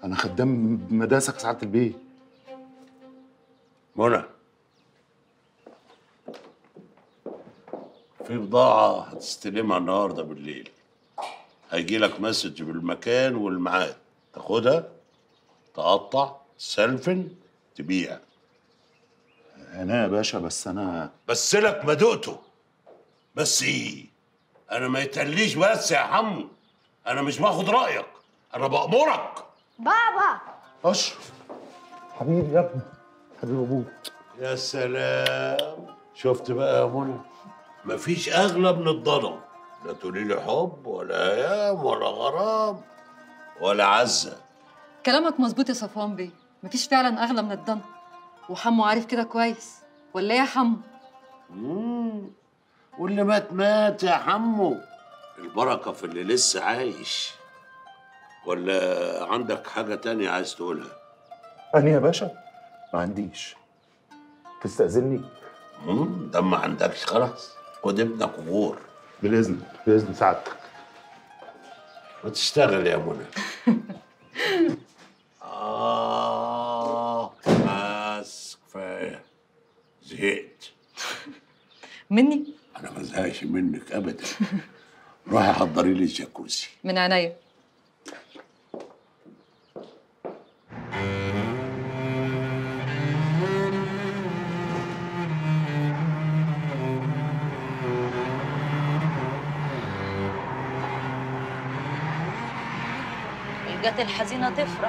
انا خدام مداسك سعاده البيه منى في بضاعة هتستلمها النهاردة بالليل هيجي لك مسج بالمكان والميعاد تاخدها تقطع تسلفن تبيع انا يا باشا بس انا بس لك ما دقته بس ايه انا ما يتقليش بس يا حمو انا مش باخد رايك انا بامرك بابا اشرف حبيبي يا ابني حبيب ابوك يا سلام شفت بقى يا منى مفيش اغلى من الضنا لا تقولي لي حب ولا ايام ولا غرام ولا عزه كلامك مظبوط يا صفوان بيه مفيش فعلا اغلى من الضنا وحمو عارف كده كويس ولا ايه يا حمو مم. واللي مات مات يا حمو البركه في اللي لسه عايش ولا عندك حاجه تانية عايز تقولها انا يا باشا ما عنديش تستأذني مم. ده ما عندكش خلاص خد ابنك وغور بالاذن باذن سعادتك وتشتغل يا منى آه بس كفاية زهقت مني أنا ما زهقش منك أبدا روحي حضري لي الجاكوزي من عينيا الجات الحزينة تفرح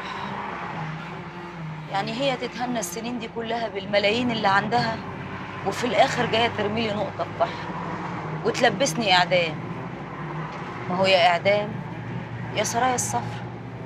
يعني هي تتهنى السنين دي كلها بالملايين اللي عندها وفي الآخر جاية ترمي لي نقطة في بحر وتلبسني إعدام ما هو يا إعدام يا سرايا الصفر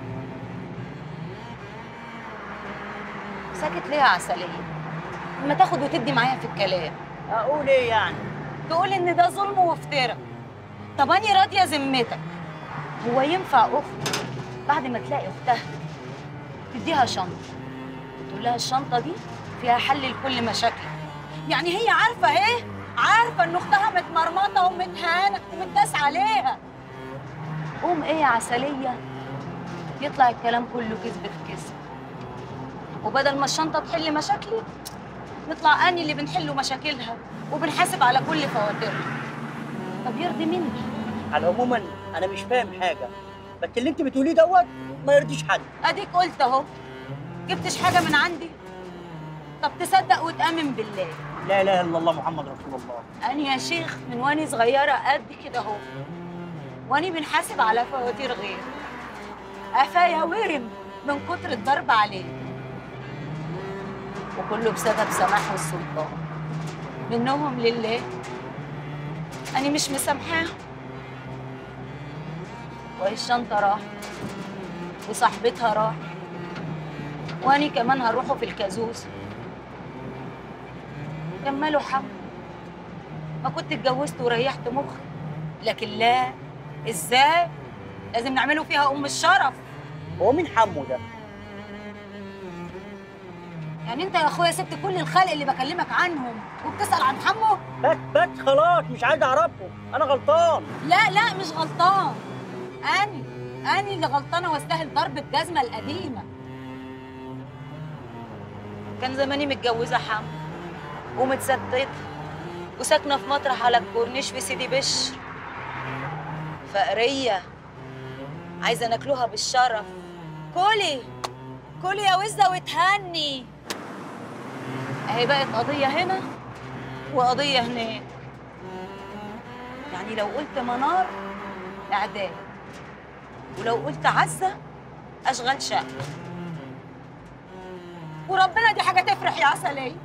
ساكت ليه يا عسلية؟ ما تاخد وتدي معايا في الكلام اقول ايه يعني تقول إن ده ظلم وافتراء طب أني راضية ذمتك هو ينفع أخت بعد ما تلاقي أختها تديها شنطة تقول لها الشنطة دي فيها حل لكل مشاكلك يعني هي عارفة إيه؟ عارفة إن أختها متمرمطة ومتهانة ومتداس عليها قوم إيه يا عسلية؟ يطلع الكلام كله كذب في كذب وبدل ما الشنطة تحل مشاكلي نطلع أني اللي بنحل مشاكلها وبنحاسب على كل فواتيرها طب يرضي مني على عموما انا مش فاهم حاجه بس اللي انت بتقوليه دوت ما يرضيش حد اديك قلت اهو جبتش حاجه من عندي طب تصدق وتامن بالله لا اله الا الله محمد رسول الله انا يا شيخ من واني صغيره قد كده اهو واني بنحاسب على فواتير غير قفايا ورم من كتر الضرب عليه وكله بسبب سماح والسلطان منهم لله أنا مش مسامحاهم وهي الشنطة راحت وصاحبتها راحت وأني كمان هروحوا في الكازوز كملوا حم ما كنت اتجوزت وريحت مخي لكن لا ازاي لازم نعمله فيها ام الشرف هو مين حمو ده يعني انت يا اخويا سبت كل الخلق اللي بكلمك عنهم وبتسال عن حمو بس بس خلاص مش عايز اعرفه انا غلطان لا لا مش غلطان اني اني اللي غلطانه واستاهل ضرب الجزمه القديمه كان زماني متجوزه حمو ومتستته وساكنه في مطرح على الكورنيش في سيدي بشر فقريه عايزه ناكلوها بالشرف كلي كلي يا وزه وتهني اهي بقت قضيه هنا وقضيه هناك يعني لو قلت منار اعدام ولو قلت عزه اشغال شقه وربنا دي حاجه تفرح يا عسليه